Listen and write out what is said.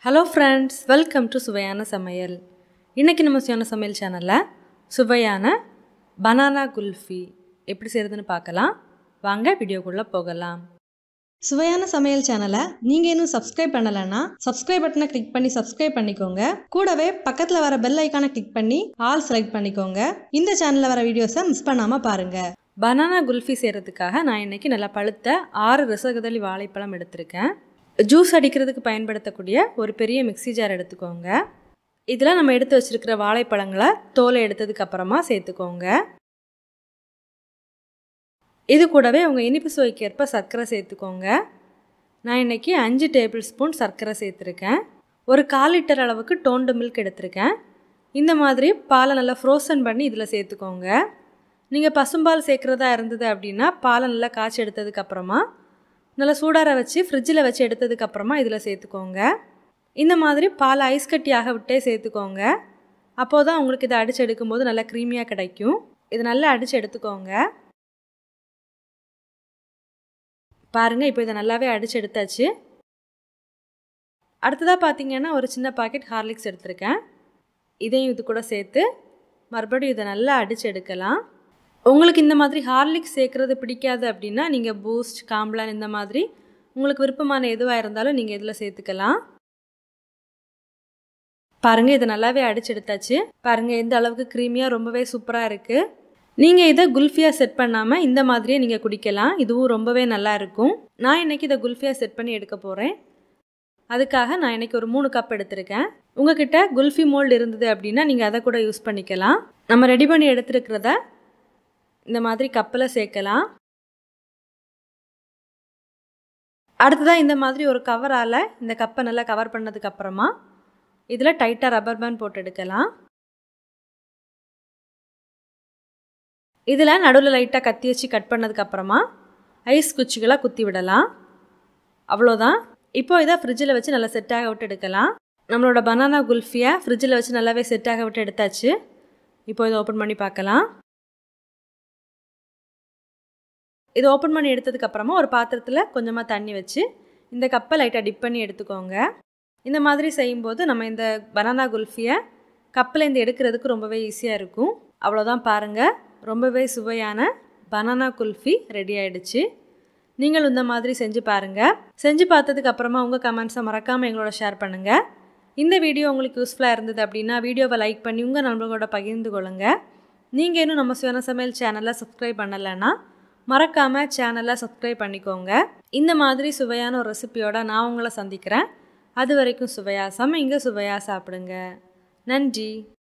hello friends welcome to சுவையான சமையல் இன்றைக்கி நம்ம சுவையான சமையல் சேனலில் சுவையான பனானா குல்ஃபி எப்படி செய்கிறதுன்னு பார்க்கலாம் வாங்க வீடியோக்குள்ளே போகலாம் சுவையான சமையல் சேனலை நீங்கள் இன்னும் சப்ஸ்கிரைப் பண்ணலைன்னா சப்ஸ்கிரைப் பட்டனை கிளிக் பண்ணி சப்ஸ்கிரைப் பண்ணிக்கோங்க கூடவே பக்கத்தில் வர பெல் ஐக்கானை கிளிக் பண்ணி ஆல் செலக்ட் பண்ணிக்கோங்க இந்த சேனலில் வர வீடியோஸை மிஸ் பண்ணாமல் பாருங்கள் பனானா குல்ஃபி செய்கிறதுக்காக நான் இன்றைக்கி நல்லா பழுத்த ஆறு ரசகதளி வாழைப்பழம் எடுத்திருக்கேன் ஜூஸ் அடிக்கிறதுக்கு பயன்படுத்தக்கூடிய ஒரு பெரிய மிக்ஸி ஜார் எடுத்துக்கோங்க இதில் நம்ம எடுத்து வச்சுருக்கிற வாழைப்பழங்களை தோலை எடுத்ததுக்கு அப்புறமா சேர்த்துக்கோங்க இது கூடவே உங்கள் இனிப்பு சுவைக்கேற்ப சர்க்கரை சேர்த்துக்கோங்க நான் இன்றைக்கி அஞ்சு டேபிள் ஸ்பூன் சர்க்கரை சேர்த்துருக்கேன் ஒரு கால் லிட்டர் அளவுக்கு டோண்டு மில்க் எடுத்திருக்கேன் இந்த மாதிரி பாலை நல்லா ஃப்ரோசன் பண்ணி இதில் சேர்த்துக்கோங்க நீங்கள் பசும்பால் சேர்க்குறதா இருந்தது அப்படின்னா பாலை நல்லா காய்ச்சி எடுத்ததுக்கப்புறமா நல்லா சூடார வச்சு ஃப்ரிட்ஜில் வச்சு எடுத்ததுக்கப்புறமா இதில் சேர்த்துக்கோங்க இந்த மாதிரி பால் ஐஸ் கட்டியாக விட்டே சேர்த்துக்கோங்க அப்போது தான் உங்களுக்கு இதை அடித்து எடுக்கும்போது நல்லா க்ரீமியாக கிடைக்கும் இது நல்லா அடித்து எடுத்துக்கோங்க பாருங்கள் இப்போ இதை நல்லாவே அடித்து எடுத்தாச்சு அடுத்ததாக பார்த்தீங்கன்னா ஒரு சின்ன பாக்கெட் ஹார்லிக்ஸ் எடுத்திருக்கேன் இதையும் இது கூட சேர்த்து மறுபடியும் இதை நல்லா அடித்து எடுக்கலாம் உங்களுக்கு இந்த மாதிரி ஹார்லிக்ஸ் சேர்க்குறது பிடிக்காது அப்படின்னா நீங்கள் பூஸ்ட் காம்ப்ளான் இந்த மாதிரி உங்களுக்கு விருப்பமான எதுவாக இருந்தாலும் நீங்கள் இதில் சேர்த்துக்கலாம் பாருங்கள் இதை நல்லாவே அடிச்சு எடுத்தாச்சு பாருங்கள் எந்த அளவுக்கு க்ரீமியாக ரொம்பவே சூப்பராக இருக்குது நீங்கள் இதை குல்ஃபியாக செட் பண்ணாமல் இந்த மாதிரியே நீங்கள் குடிக்கலாம் இதுவும் ரொம்பவே நல்லா இருக்கும் நான் இன்றைக்கி இதை குல்ஃபியாக செட் பண்ணி எடுக்க போகிறேன் அதுக்காக நான் இன்றைக்கி ஒரு மூணு கப் எடுத்திருக்கேன் உங்ககிட்ட குல்ஃபி மோல்டு இருந்தது அப்படின்னா நீங்கள் அதை கூட யூஸ் பண்ணிக்கலாம் நம்ம ரெடி பண்ணி எடுத்துருக்கிறத இந்த மாதிரி கப்பில் சேர்க்கலாம் அடுத்ததாக இந்த மாதிரி ஒரு கவரால் இந்த கப்பை நல்லா கவர் பண்ணதுக்கப்புறமா இதில் டைட்டாக ரப்பர் பேண்ட் போட்டு எடுக்கலாம் இதில் நடுவில் லைட்டாக கத்தி வச்சு கட் பண்ணதுக்கப்புறமா ஐஸ் குச்சிகளை குத்தி விடலாம் அவ்வளோதான் இப்போ இதை ஃப்ரிட்ஜில் வச்சு நல்லா செட்டாக விட்டு எடுக்கலாம் நம்மளோட பனானா குல்ஃபியை ஃப்ரிட்ஜில் வச்சு நல்லாவே செட்டாக விட்டு எடுத்தாச்சு இப்போ இதை ஓப்பன் பண்ணி பார்க்கலாம் இது ஓப்பன் பண்ணி எடுத்ததுக்கப்புறமா ஒரு பாத்திரத்தில் கொஞ்சமாக தண்ணி வச்சு இந்த கப்பை லைட்டாக டிப் பண்ணி எடுத்துக்கோங்க இந்த மாதிரி செய்யும்போது நம்ம இந்த பனானா குல்ஃபியை கப்பிலேருந்து எடுக்கிறதுக்கு ரொம்பவே ஈஸியாக இருக்கும் அவ்வளோதான் பாருங்கள் ரொம்பவே சுவையான பனானா குல்ஃபி ரெடி ஆகிடுச்சு நீங்களும் இந்த மாதிரி செஞ்சு பாருங்கள் செஞ்சு பார்த்ததுக்கு அப்புறமா உங்கள் கமெண்ட்ஸை மறக்காமல் எங்களோட ஷேர் பண்ணுங்கள் இந்த வீடியோ உங்களுக்கு யூஸ்ஃபுல்லாக இருந்தது அப்படின்னா வீடியோவை லைக் பண்ணி உங்கள் நண்பர்களோட பகிர்ந்து கொள்ளுங்கள் நீங்கள் இன்னும் நம்ம சுயன சமையல் சேனலை சப்ஸ்கிரைப் பண்ணலைன்னா மறக்காமல் சேனலை சப்ஸ்கிரைப் பண்ணிக்கோங்க இந்த மாதிரி சுவையான ஒரு ரெசிபியோட நான் உங்களை சந்திக்கிறேன் அது வரைக்கும் சுவையா சமைங்க சுவையாக சாப்பிடுங்க நன்றி